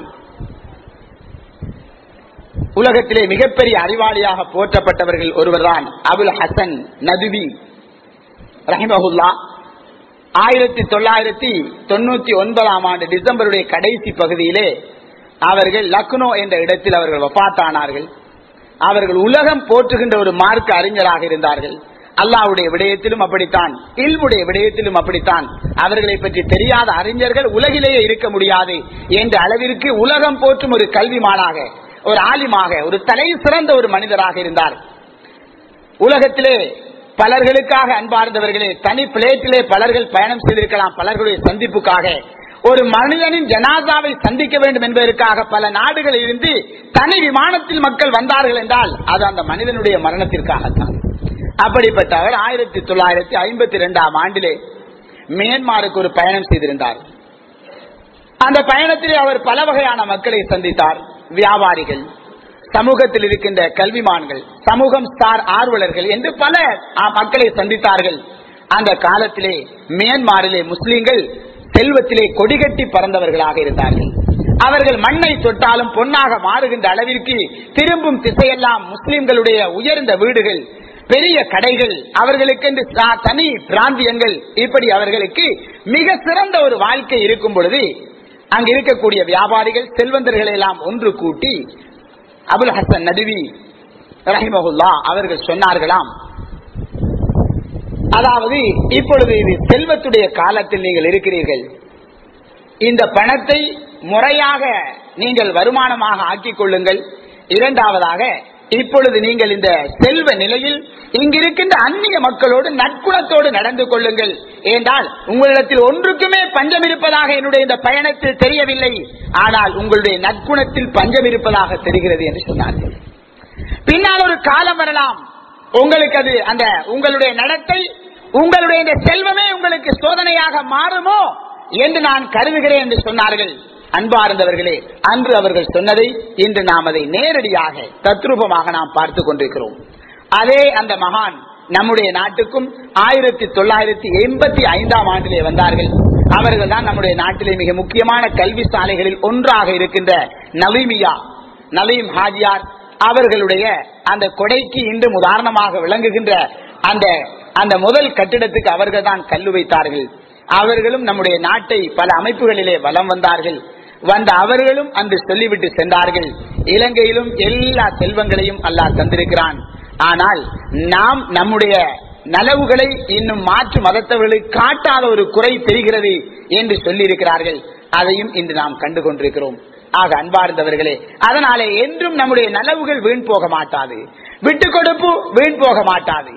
உலகத்திலே மிகப்பெரிய அறிவாளியாக போற்றப்பட்டவர்கள் ஒருவர்தான் அபுல் ஹசன் நதுவி ரஹிமஹுல்லா ஆயிரத்தி தொள்ளாயிரத்தி தொண்ணூத்தி ஒன்பதாம் ஆண்டு டிசம்பருடைய கடைசி பகுதியிலே அவர்கள் லக்னோ என்ற இடத்தில் அவர்கள் வபாத்தானார்கள் அவர்கள் உலகம் போற்றுகின்ற ஒரு மார்க்க அறிஞராக இருந்தார்கள் அல்லாவுடைய விடயத்திலும் அப்படித்தான் இல்முடைய விடயத்திலும் அப்படித்தான் அவர்களை பற்றி தெரியாத அறிஞர்கள் உலகிலேயே இருக்க முடியாது என்ற அளவிற்கு உலகம் போற்றும் ஒரு கல்விமானாக ஒரு ஆலிமாக ஒரு தலை சிறந்த ஒரு மனிதராக இருந்தார் உலகத்திலே பலர்களுக்காக அன்பார்ந்தவர்களே தனி பிளேட்டிலே பலர்கள் பயணம் செய்திருக்கலாம் பலர்களுடைய சந்திப்புக்காக ஒரு மனிதனின் ஜனாதாவை சந்திக்க வேண்டும் என்பதற்காக பல நாடுகளில் இருந்து தனி விமானத்தில் மக்கள் வந்தார்கள் என்றால் அது அந்த மனிதனுடைய மரணத்திற்காகத்தான் அப்படிப்பட்ட அவர் ஆயிரத்தி தொள்ளாயிரத்தி ஐம்பத்தி இரண்டாம் ஆண்டிலே மியான்மாருக்கு ஒரு பயணம் செய்திருந்தார் அந்த பயணத்திலே அவர் பல வகையான மக்களை சந்தித்தார் வியாபாரிகள் சமூகத்தில் இருக்கின்ற கல்விமான்கள் சமூகம் ஸ்டார் ஆர்வலர்கள் என்று பல ஆ, மக்களை சந்தித்தார்கள் அந்த காலத்திலே மியான்மாரிலே முஸ்லிம்கள் செல்வத்திலே கொடிகட்டி பறந்தவர்களாக இருந்தார்கள் அவர்கள் மண்ணை தொட்டாலும் பொன்னாக மாறுகின்ற அளவிற்கு திரும்பும் திசையெல்லாம் முஸ்லிம்களுடைய உயர்ந்த வீடுகள் பெரிய கடைகள் அவர்களுக்கென்று சா- தனி பிராந்தியங்கள் இப்படி அவர்களுக்கு மிக சிறந்த ஒரு வாழ்க்கை இருக்கும் பொழுது அங்கு இருக்கக்கூடிய வியாபாரிகள் செல்வந்தர்களை எல்லாம் ஒன்று கூட்டி அபுல் ஹசன் நதுவி ரஹிமஹுல்லா அவர்கள் சொன்னார்களாம் அதாவது இப்பொழுது இது செல்வத்துடைய காலத்தில் நீங்கள் இருக்கிறீர்கள் இந்த பணத்தை முறையாக நீங்கள் வருமானமாக ஆக்கிக் கொள்ளுங்கள் இரண்டாவதாக இப்பொழுது நீங்கள் இந்த செல்வ நிலையில் இங்கிருக்கின்ற அந்நிய மக்களோடு நற்குணத்தோடு நடந்து கொள்ளுங்கள் என்றால் உங்களிடத்தில் ஒன்றுக்குமே பஞ்சம் இருப்பதாக என்னுடைய இந்த பயணத்தில் தெரியவில்லை ஆனால் உங்களுடைய நற்குணத்தில் பஞ்சம் இருப்பதாக தெரிகிறது என்று சொன்னார்கள் பின்னால் ஒரு காலம் வரலாம் உங்களுக்கு அது அந்த உங்களுடைய நடத்தை உங்களுடைய இந்த செல்வமே உங்களுக்கு சோதனையாக மாறுமோ என்று நான் கருதுகிறேன் என்று சொன்னார்கள் அன்பார்ந்தவர்களே அன்று அவர்கள் சொன்னதை இன்று நாம் அதை நேரடியாக தத்ரூபமாக நாம் பார்த்துக் கொண்டிருக்கிறோம் அதே அந்த மகான் நம்முடைய நாட்டுக்கும் ஆயிரத்தி தொள்ளாயிரத்தி எண்பத்தி ஐந்தாம் ஆண்டிலே வந்தார்கள் அவர்கள் தான் நம்முடைய நாட்டிலே மிக முக்கியமான கல்வி சாலைகளில் ஒன்றாக இருக்கின்ற நவீமியா நவீம் ஹாஜியார் அவர்களுடைய அந்த கொடைக்கு இன்றும் உதாரணமாக விளங்குகின்ற அந்த அந்த முதல் கட்டிடத்துக்கு அவர்கள் தான் கல்லு வைத்தார்கள் அவர்களும் நம்முடைய நாட்டை பல அமைப்புகளிலே வலம் வந்தார்கள் வந்த அவர்களும் அன்று சொல்லிவிட்டு சென்றார்கள் இலங்கையிலும் எல்லா செல்வங்களையும் அல்லாஹ் தந்திருக்கிறான் ஆனால் நாம் நம்முடைய நலவுகளை இன்னும் மாற்று மதத்தவர்களுக்கு காட்டாத ஒரு குறை தெரிகிறது என்று சொல்லியிருக்கிறார்கள் அதையும் இன்று நாம் கண்டு கொண்டிருக்கிறோம் ஆக அன்பார்ந்தவர்களே அதனாலே என்றும் நம்முடைய நலவுகள் வீண் போக மாட்டாது விட்டு கொடுப்பு வீண் போக மாட்டாது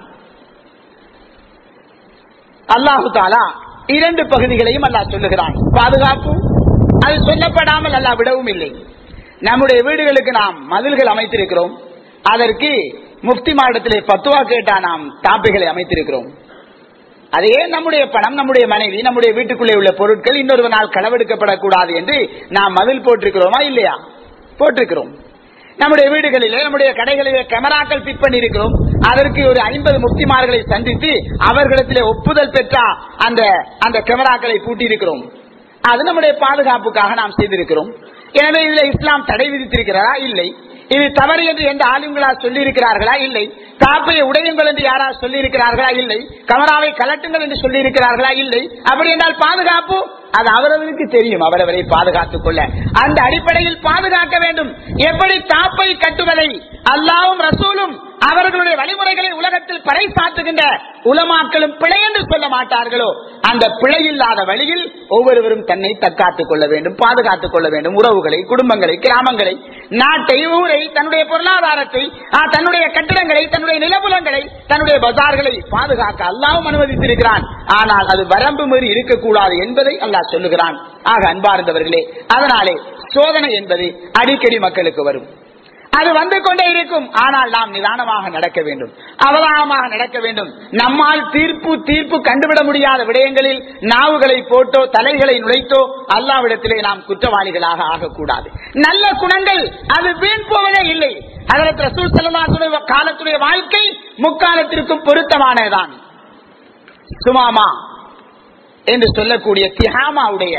அல்லாஹு தாலா இரண்டு பகுதிகளையும் அல்லாஹ் சொல்லுகிறான் பாதுகாப்பு அது சொல்லப்படாமல் அல்லாஹ் விடவும் இல்லை நம்முடைய வீடுகளுக்கு நாம் மதில்கள் அமைத்திருக்கிறோம் அதற்கு முஃப்தி மாடத்திலே பத்துவா கேட்டா நாம் தாப்பைகளை அமைத்திருக்கிறோம் அதே நம்முடைய பணம் நம்முடைய மனைவி நம்முடைய வீட்டுக்குள்ளே உள்ள பொருட்கள் இன்னொரு நாள் களவெடுக்கப்படக்கூடாது என்று நாம் மதில் போட்டிருக்கிறோமா இல்லையா போட்டிருக்கிறோம் நம்முடைய வீடுகளிலே நம்முடைய கடைகளிலே கேமராக்கள் பிட் பண்ணி இருக்கிறோம் அதற்கு ஒரு ஐம்பது முக்திமார்களை சந்தித்து அவர்களிடத்திலே ஒப்புதல் பெற்ற அந்த அந்த கேமராக்களை பூட்டியிருக்கிறோம் அது நம்முடைய பாதுகாப்புக்காக நாம் செய்திருக்கிறோம் எனவே இதுல இஸ்லாம் தடை விதித்திருக்கிறதா இல்லை இது தவறு என்று எந்த ஆளுங்களா சொல்லி இருக்கிறார்களா இல்லை தாப்பையை உடையுங்கள் என்று யாரா சொல்லி இருக்கிறார்களா இல்லை கமராவை கலட்டுங்கள் என்று சொல்லி இருக்கிறார்களா இல்லை அப்படி என்றால் பாதுகாப்பு அது அவரவருக்கு தெரியும் அவரவரை பாதுகாத்துக் கொள்ள அந்த அடிப்படையில் பாதுகாக்க வேண்டும் எப்படி தாப்பை கட்டுவதை அல்லாவும் ரசூலும் அவர்களுடைய வழிமுறைகளை உலகத்தில் பறைசாற்றுகின்ற உலமாக்களும் பிழை என்று சொல்ல மாட்டார்களோ அந்த பிழை இல்லாத வழியில் ஒவ்வொருவரும் தன்னை தற்காத்துக் கொள்ள வேண்டும் பாதுகாத்துக் கொள்ள வேண்டும் உறவுகளை குடும்பங்களை கிராமங்களை நாட்டை ஊரை தன்னுடைய பொருளாதாரத்தை ஆ, தன்னுடைய கட்டிடங்களை தன்னுடைய நிலபுலங்களை தன்னுடைய பஜார்களை பாதுகாக்க அல்லாவும் அனுமதித்திருக்கிறான் ஆனால் அது வரம்பு மீறி இருக்கக்கூடாது என்பதை அல்லாஹ் சொல்லுகிறான் ஆக அன்பார்ந்தவர்களே அதனாலே சோதனை என்பது அடிக்கடி மக்களுக்கு வரும் அது வந்து கொண்டே இருக்கும் ஆனால் நாம் நிதானமாக நடக்க வேண்டும் அவதானமாக நடக்க வேண்டும் நம்மால் தீர்ப்பு தீர்ப்பு கண்டுவிட முடியாத விடயங்களில் நாவுகளை போட்டோ தலைகளை நுழைத்தோ அல்லாவிடத்திலே நாம் குற்றவாளிகளாக ஆகக்கூடாது நல்ல குணங்கள் அது வீண் போவதே இல்லை அதற்கு ரசூல் ஸல்லல்லாஹு காலத்துடைய வாழ்க்கை முக்காலத்திற்கும் பொருத்தமானதுதான் சுமாமா என்று சொல்லக்கூடிய திஹாமாவுடைய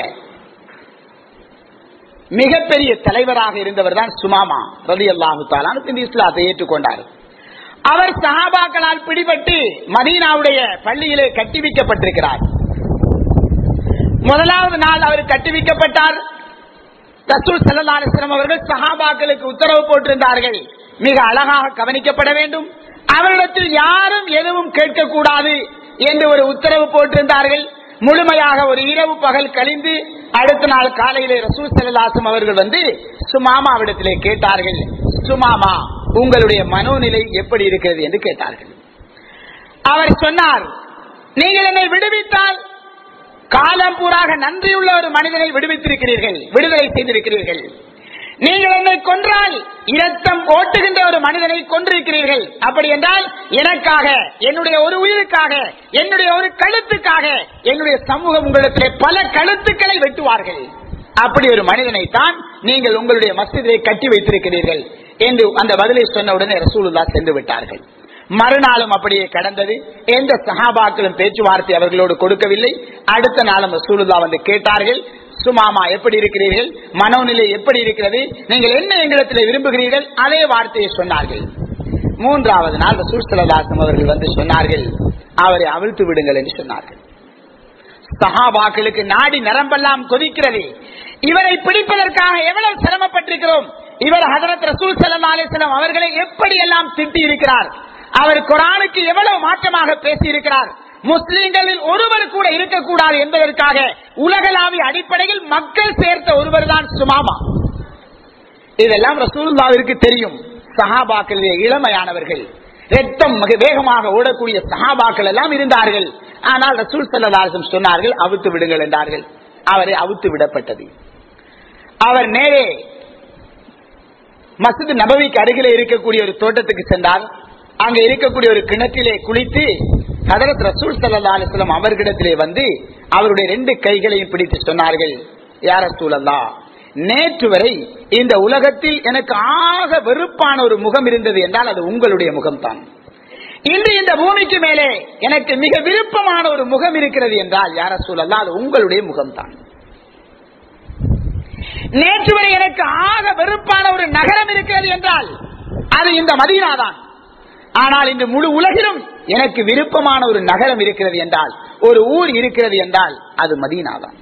மிகப்பெரிய தலைவராக இருந்தவர் தான் சுமாமா ரதி அல்லாஹு இந்த இஸ்லாத்தை ஏற்றுக்கொண்டார் அவர் சஹாபாக்களால் பிடிபட்டு மதீனாவுடைய பள்ளியிலே கட்டி வைக்கப்பட்டிருக்கிறார் முதலாவது நாள் அவர் கட்டி வைக்கப்பட்டார் ரசூல் ஸல்லல்லாஹு அலைஹி வஸல்லம் அவர்கள் சஹாபாக்களுக்கு உத்தரவு போட்டிருந்தார்கள் மிக அழகாக கவனிக்கப்பட வேண்டும் அவரிடத்தில் யாரும் எதுவும் கேட்கக்கூடாது என்று ஒரு உத்தரவு போட்டிருந்தார்கள் முழுமையாக ஒரு இரவு பகல் கழிந்து அடுத்த நாள் காலையிலே ரசூல் ஸல்லல்லாஹு அவர்கள் வந்து சுமாமாவிடத்திலே கேட்டார்கள் சுமாமா உங்களுடைய மனோநிலை எப்படி இருக்கிறது என்று கேட்டார்கள் அவர் சொன்னார் நீங்கள் என்னை விடுவித்தால் காலம் பூராக நன்றியுள்ள ஒரு மனிதனை விடுவித்திருக்கிறீர்கள் விடுதலை செய்திருக்கிறீர்கள் நீங்கள் என்னை கொன்றால் இரத்தம் ஓட்டுகின்ற ஒரு மனிதனை கொன்றிருக்கிறீர்கள் அப்படி என்றால் எனக்காக என்னுடைய ஒரு உயிருக்காக என்னுடைய ஒரு கழுத்துக்காக என்னுடைய சமூகம் உங்களிடத்திலே பல கழுத்துக்களை வெட்டுவார்கள் அப்படி ஒரு மனிதனை தான் நீங்கள் உங்களுடைய மஸ்ஜிதை கட்டி வைத்திருக்கிறீர்கள் என்று அந்த பதிலை சொன்ன உடனே ரசூலுல்லா சென்று விட்டார்கள் மறுநாளும் அப்படியே கடந்தது எந்த சஹாபாக்களும் பேச்சுவார்த்தை அவர்களோடு கொடுக்கவில்லை அடுத்த நாளும் ரசூலுல்லா வந்து கேட்டார்கள் சுமாமா எப்படி இருக்கிறீர்கள் மனோநிலை எப்படி இருக்கிறது நீங்கள் என்ன எங்களிடத்தில் விரும்புகிறீர்கள் அதே வார்த்தையை சொன்னார்கள் மூன்றாவது நாள் ரசூல் சலதாசம் அவர்கள் வந்து சொன்னார்கள் அவரை அவிழ்த்து விடுங்கள் என்று சொன்னார்கள் சஹாபாக்களுக்கு நாடி நரம்பெல்லாம் கொதிக்கிறது இவரை பிடிப்பதற்காக எவ்வளவு சிரமப்பட்டிருக்கிறோம் இவர் ஹதரத் ரசூல் சல்லா அலிஸ்லாம் அவர்களை எப்படி எல்லாம் திட்டி இருக்கிறார் அவர் குரானுக்கு எவ்வளவு மாற்றமாக பேசி இருக்கிறார் முஸ்லிம்களில் ஒருவர் கூட இருக்கக்கூடாது என்பதற்காக உலகளாவிய அடிப்படையில் மக்கள் சேர்த்த ஒருவர் தான் சுமாமா இதெல்லாம் ரசூலுல்லாவிற்கு தெரியும் சஹாபாக்களிலே இளமையானவர்கள் ரத்தம் மிக வேகமாக ஓடக்கூடிய சஹாபாக்கள் எல்லாம் இருந்தார்கள் ஆனால் ரசூல் சல்லாசம் சொன்னார்கள் அவுத்து விடுங்கள் என்றார்கள் அவரை அவுத்து விடப்பட்டது அவர் நேரே மசித் நபவிக்கு அருகிலே இருக்கக்கூடிய ஒரு தோட்டத்துக்கு சென்றார் அங்க இருக்கக்கூடிய ஒரு கிணற்றிலே குளித்து ஹதரத் ரசூல் சல்லா அலிஸ்லாம் அவர்களிடத்திலே வந்து அவருடைய ரெண்டு கைகளையும் பிடித்து சொன்னார்கள் யார சூழல்லா நேற்று வரை இந்த உலகத்தில் எனக்கு ஆக வெறுப்பான ஒரு முகம் இருந்தது என்றால் அது உங்களுடைய முகம்தான் இன்று இந்த பூமிக்கு மேலே எனக்கு மிக விருப்பமான ஒரு முகம் இருக்கிறது என்றால் யார சூழல்லா அது உங்களுடைய முகம்தான் நேற்று வரை எனக்கு ஆக வெறுப்பான ஒரு நகரம் இருக்கிறது என்றால் அது இந்த மதீனாதான் ஆனால் இந்த முழு உலகிலும் எனக்கு விருப்பமான ஒரு நகரம் இருக்கிறது என்றால் ஒரு ஊர் இருக்கிறது என்றால் அது மதீனாதான்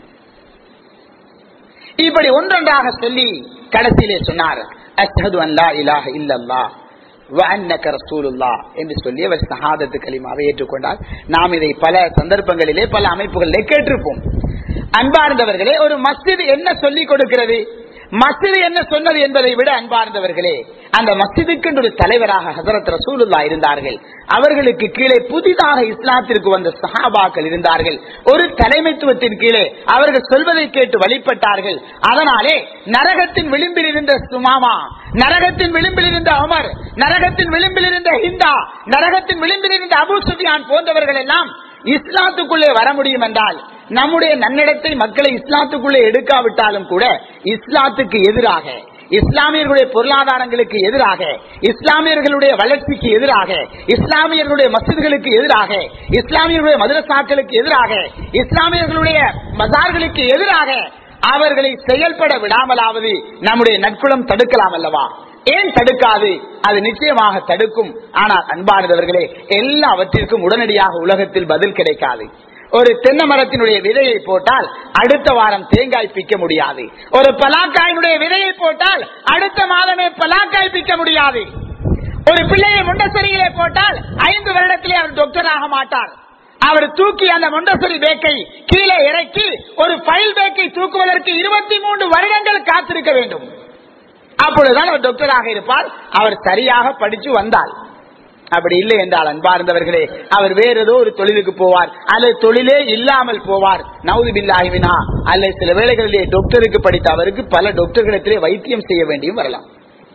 இப்படி ஒன்றொன்றாக சொல்லி கடைசியிலே சொன்னார் அஷ்ஹது அல்லா இலாஹ இல்லல்லா வஅன்னக ரசூலுல்லாஹ் என்று சொல்லி அவர் ஷஹாதத்து கலிமாவை ஏற்றுக்கொண்டார் நாம் இதை பல சந்தர்ப்பங்களிலே பல அமைப்புகளிலே கேட்டிருப்போம் அன்பார்ந்தவர்களே ஒரு மஸ்ஜித் என்ன சொல்லிக் கொடுக்கிறது மஸ்ஜித் என்ன சொன்னது என்பதை விட அன்பார்ந்தவர்களே அந்த மஸ்ஜிதுக்கு ஒரு தலைவராக ஹசரத் ரசூலுல்லா இருந்தார்கள் அவர்களுக்கு கீழே புதிதாக இஸ்லாத்திற்கு வந்த சஹாபாக்கள் இருந்தார்கள் ஒரு தலைமைத்துவத்தின் கீழே அவர்கள் சொல்வதை கேட்டு வழிபட்டார்கள் அதனாலே நரகத்தின் விளிம்பில் இருந்த சுமாமா நரகத்தின் விளிம்பில் இருந்த அமர் நரகத்தின் விளிம்பில் இருந்த ஹிந்தா நரகத்தின் விளிம்பில் இருந்த அபு சுஃபியான் போன்றவர்கள் எல்லாம் இஸ்லாத்துக்குள்ளே வர முடியும் என்றால் நம்முடைய நன்னடத்தை மக்களை இஸ்லாத்துக்குள்ளே எடுக்காவிட்டாலும் கூட இஸ்லாத்துக்கு எதிராக இஸ்லாமியர்களுடைய பொருளாதாரங்களுக்கு எதிராக இஸ்லாமியர்களுடைய வளர்ச்சிக்கு எதிராக இஸ்லாமியர்களுடைய மசிதிகளுக்கு எதிராக இஸ்லாமியர்களுடைய மதரசாக்களுக்கு எதிராக இஸ்லாமியர்களுடைய மசார்களுக்கு எதிராக அவர்களை செயல்பட விடாமலாவது நம்முடைய நற்குலம் தடுக்கலாம் அல்லவா ஏன் தடுக்காது அது நிச்சயமாக தடுக்கும் ஆனால் அன்பானவர்களே எல்லாவற்றிற்கும் உடனடியாக உலகத்தில் பதில் கிடைக்காது ஒரு தென்னை மரத்தினுடைய விதையை போட்டால் அடுத்த வாரம் தேங்காய் பிக்க முடியாது ஒரு பலாக்காயினுடைய விதையை போட்டால் அடுத்த மாதமே பலாக்காய் பிக்க முடியாது ஒரு பிள்ளையை முண்டசரியிலே போட்டால் ஐந்து வருடத்திலே அவர் டாக்டர் ஆக மாட்டார் அவர் தூக்கி அந்த மொண்டசரி பேக்கை கீழே இறக்கி ஒரு ஃபைல் பேக்கை தூக்குவதற்கு இருபத்தி மூன்று வருடங்கள் காத்திருக்க வேண்டும் அப்பொழுதுதான் அவர் டாக்டராக இருப்பார் அவர் சரியாக படிச்சு வந்தால் அப்படி இல்லை என்றால் அன்பார்ந்தவர்களே அவர் வேற ஏதோ ஒரு தொழிலுக்கு போவார் அல்லது தொழிலே இல்லாமல் போவார் நவுது பில்லாஹிவினா அல்லது சில வேளைகளிலே டாக்டருக்கு படித்த அவருக்கு பல டாக்டர்களிடத்திலே வைத்தியம் செய்ய வேண்டியும் வரலாம்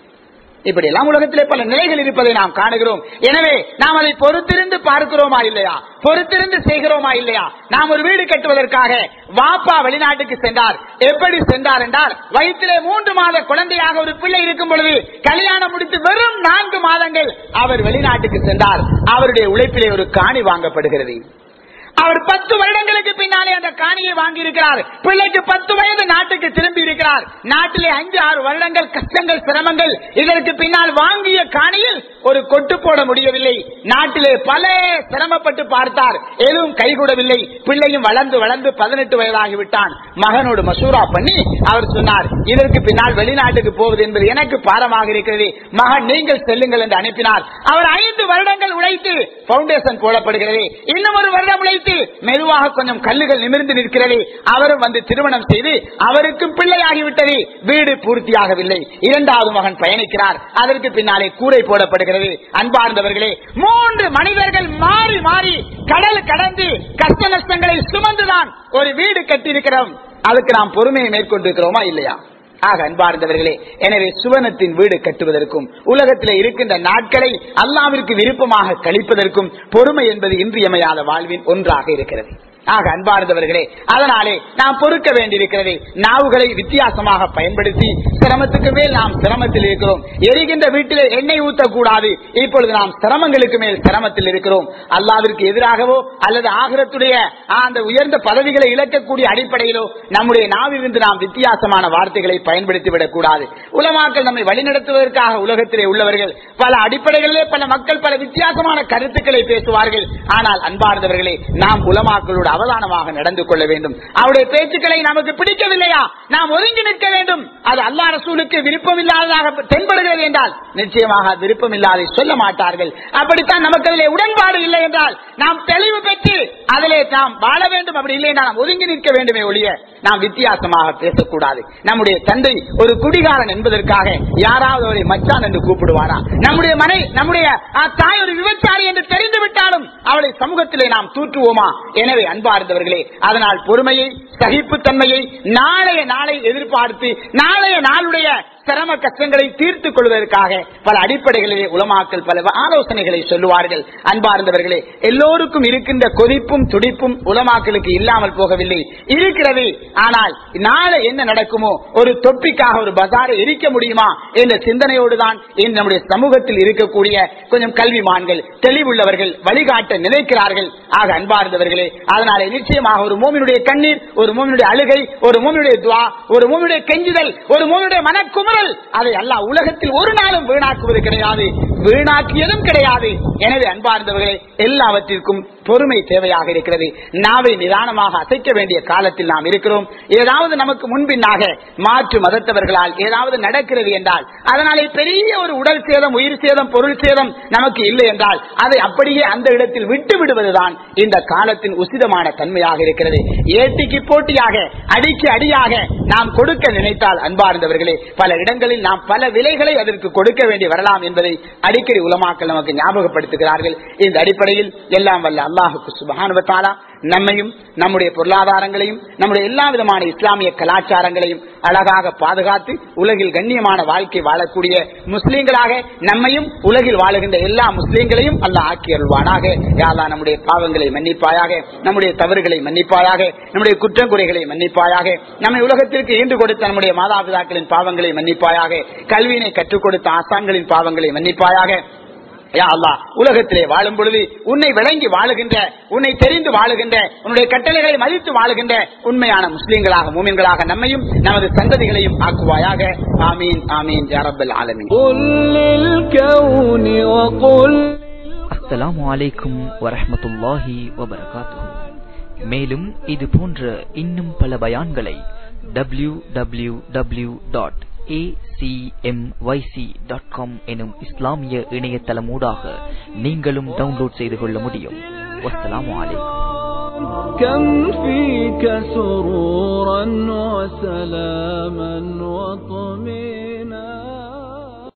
இப்படி எல்லாம் உலகத்திலே பல நிலைகள் இருப்பதை நாம் காணுகிறோம் எனவே நாம் அதை பொறுத்திருந்து பார்க்கிறோமா இல்லையா பொறுத்திருந்து செய்கிறோமா இல்லையா நாம் ஒரு வீடு கட்டுவதற்காக வாப்பா வெளிநாட்டுக்கு சென்றார் எப்படி சென்றார் என்றால் வயிற்றிலே மூன்று மாத குழந்தையாக ஒரு பிள்ளை இருக்கும் பொழுது கல்யாணம் முடித்து வெறும் நான்கு மாதங்கள் அவர் வெளிநாட்டுக்கு சென்றார் அவருடைய உழைப்பிலே ஒரு காணி வாங்கப்படுகிறது அவர் பத்து வருடங்களுக்கு பின்னாலே அந்த காணியை வாங்கி இருக்கிறார் பிள்ளைக்கு பத்து வயது நாட்டுக்கு திரும்பி இருக்கிறார் நாட்டிலே அஞ்சு ஆறு வருடங்கள் கஷ்டங்கள் சிரமங்கள் இதற்கு பின்னால் வாங்கிய காணியில் ஒரு கொட்டு போட முடியவில்லை நாட்டிலே பல சிரமப்பட்டு பார்த்தார் எதுவும் கைகூடவில்லை பிள்ளையும் வளர்ந்து வளர்ந்து பதினெட்டு வயதாகிவிட்டான் மகனோடு மசூரா பண்ணி அவர் சொன்னார் இதற்கு பின்னால் வெளிநாட்டுக்கு போவது என்பது எனக்கு பாரமாக இருக்கிறது மகன் நீங்கள் செல்லுங்கள் என்று அனுப்பினார் அவர் ஐந்து வருடங்கள் உழைத்து பவுண்டேஷன் போடப்படுகிறது இன்னும் ஒரு வருடம் உழைத்து மெதுவாக கொஞ்சம் கல்லுகள் நிமிர்ந்து நிற்கிறது அவரும் வந்து திருமணம் செய்து அவருக்கும் பிள்ளையாகிவிட்டது வீடு பூர்த்தியாகவில்லை இரண்டாவது மகன் பயணிக்கிறார் அதற்கு பின்னாலே கூரை போடப்படுகிறது அன்பார்ந்தவர்களே மூன்று மனிதர்கள் மாறி மாறி கடல் கடந்து கஷ்ட நஷ்டங்களை சுமந்துதான் ஒரு வீடு கட்டியிருக்கிறோம் அதுக்கு நாம் பொறுமையை மேற்கொண்டிருக்கிறோமா இல்லையா ஆக அன்பார்ந்தவர்களே எனவே சுவனத்தின் வீடு கட்டுவதற்கும் உலகத்திலே இருக்கின்ற நாட்களை அல்லாவிற்கு விருப்பமாக கழிப்பதற்கும் பொறுமை என்பது இன்றியமையாத வாழ்வின் ஒன்றாக இருக்கிறது ஆக அன்பார்ந்தவர்களே அதனாலே நாம் பொறுக்க வேண்டியிருக்கிறது நாவுகளை வித்தியாசமாக பயன்படுத்தி சிரமத்துக்கு மேல் நாம் சிரமத்தில் இருக்கிறோம் எரிகின்ற வீட்டிலே எண்ணெய் ஊற்றக்கூடாது இப்பொழுது நாம் சிரமங்களுக்கு மேல் சிரமத்தில் இருக்கிறோம் அல்லாவிற்கு எதிராகவோ அல்லது ஆகிரத்துடைய அந்த உயர்ந்த பதவிகளை இழக்கக்கூடிய அடிப்படையிலோ நம்முடைய நாவிலிருந்து நாம் வித்தியாசமான வார்த்தைகளை பயன்படுத்தி விடக் கூடாது உலமாக்கள் நம்மை வழிநடத்துவதற்காக உலகத்திலே உள்ளவர்கள் பல அடிப்படைகளிலே பல மக்கள் பல வித்தியாசமான கருத்துக்களை பேசுவார்கள் ஆனால் அன்பார்ந்தவர்களே நாம் உலமாக்களோடு அவதானமாக நடந்து கொள்ள வேண்டும் அவருடைய பேச்சுக்களை நமக்கு பிடிக்கவில்லையா நாம் ஒதுங்கி நிற்க வேண்டும் அது அல்லா ரசூலுக்கு விருப்பம் இல்லாததாக தென்படுகிறது என்றால் நிச்சயமாக விருப்பம் இல்லாதை சொல்ல மாட்டார்கள் அப்படித்தான் நமக்கு அதிலே உடன்பாடு இல்லை என்றால் நாம் தெளிவு பெற்று அதிலே நாம் வாழ வேண்டும் அப்படி இல்லை நாம் ஒதுங்கி நிற்க வேண்டுமே ஒழிய நாம் வித்தியாசமாக பேசக்கூடாது நம்முடைய தந்தை ஒரு குடிகாரன் என்பதற்காக யாராவது அவரை மச்சான் என்று கூப்பிடுவாரா நம்முடைய மனை நம்முடைய ஆ, தாய் ஒரு விபச்சாரி என்று தெரிந்து விட்டாலும் அவளை சமூகத்திலே நாம் தூற்றுவோமா எனவே அன்பார்ந்தவர்களே அதனால் பொறுமையை சகிப்புத்தன்மையை நாளைய நாளை எதிர்பார்த்து நாளைய நாளுடைய சிரம கஷ்டங்களை தீர்த்துக் கொள்வதற்காக பல அடிப்படைகளிலே உலமாக்கல் பல ஆலோசனைகளை சொல்லுவார்கள் அன்பார்ந்தவர்களே எல்லோருக்கும் இருக்கின்ற கொதிப்பும் துடிப்பும் உலமாக்களுக்கு இல்லாமல் போகவில்லை இருக்கிறது ஆனால் நாளை என்ன நடக்குமோ ஒரு தொப்பிக்காக ஒரு பஜாரை எரிக்க முடியுமா என்ற சிந்தனையோடு தான் இன்று நம்முடைய சமூகத்தில் இருக்கக்கூடிய கொஞ்சம் கல்விமான்கள் தெளிவுள்ளவர்கள் வழிகாட்ட நினைக்கிறார்கள் ஆக அன்பார்ந்தவர்களே அதனாலே நிச்சயமாக ஒரு மூமினுடைய கண்ணீர் ஒரு மூமினுடைய அழுகை ஒரு மூமினுடைய துவா ஒரு மூமினுடைய கெஞ்சுதல் ஒரு மூமினுடைய மனக்குமரல் அதை அல்லாஹ் உலகத்தில் ஒரு நாளும் வீணாக்குவது கிடையாது வீணாக்கியதும் கிடையாது எனவே அன்பார்ந்தவர்களே எல்லாவற்றிற்கும் பொறுமை தேவையாக இருக்கிறது நாவை நிதானமாக அசைக்க வேண்டிய காலத்தில் நாம் இருக்கிறோம் ஏதாவது நமக்கு முன்பின்னாக மாற்று மதத்தவர்களால் ஏதாவது நடக்கிறது என்றால் அதனாலே பெரிய ஒரு உடல் சேதம் உயிர் சேதம் பொருள் சேதம் நமக்கு இல்லை என்றால் அதை அப்படியே அந்த இடத்தில் விட்டு விடுவதுதான் இந்த காலத்தின் உசிதமான தன்மையாக இருக்கிறது ஏட்டிக்கு போட்டியாக அடிக்கு அடியாக நாம் கொடுக்க நினைத்தால் அன்பார்ந்தவர்களே பல இடங்களில் நாம் பல விலைகளை அதற்கு கொடுக்க வேண்டி வரலாம் என்பதை அடிக்கடி உலமாக்கள் நமக்கு ஞாபகப்படுத்துகிறார்கள் இந்த அடிப்படையில் எல்லாம் வல்ல அல்லாஹுக்கு சுபகானுவத்தாலா நம்மையும் நம்முடைய பொருளாதாரங்களையும் நம்முடைய எல்லா விதமான இஸ்லாமிய கலாச்சாரங்களையும் அழகாக பாதுகாத்து உலகில் கண்ணியமான வாழ்க்கை வாழக்கூடிய முஸ்லீம்களாக நம்மையும் உலகில் வாழுகின்ற எல்லா முஸ்லீம்களையும் அல்ல ஆக்கி அருள்வானாக யாரா நம்முடைய பாவங்களை மன்னிப்பாயாக நம்முடைய தவறுகளை மன்னிப்பாயாக நம்முடைய குற்றம் குறைகளை மன்னிப்பாயாக நம்மை உலகத்திற்கு ஈண்டு கொடுத்த நம்முடைய மாதாபிதாக்களின் பாவங்களை மன்னிப்பாயாக கல்வியினை கற்றுக் கொடுத்த ஆசான்களின் பாவங்களை மன்னிப்பாயாக யா அல்லா உலகத்திலே வாழும் பொழுது உன்னை விளங்கி வாழுகின்ற உன்னை தெரிந்து வாழுகின்ற உன்னுடைய கட்டளைகளை மதித்து வாழுகின்ற உண்மையான முஸ்லீம்களாக மூமின்களாக நம்மையும் நமது சந்ததிகளையும் ஆக்குவாயாக ஆமீன் ஆமீன் ஜரபல் ஆலமீன் قل للكون وقل அஸ்ஸலாமு அலைக்கும் வரஹ்மத்துல்லாஹி வபரகாத்துஹு மேலும் இது போன்ற இன்னும் பல பயான்களை W W W dot dot com எனும் இஸ்லாமிய இணையதளமூடாக நீங்களும் டவுன்லோட் செய்து கொள்ள முடியும் வஸ்ஸலாமு அலைக்கும் كم فيك سرورا وسلاما وطمئنا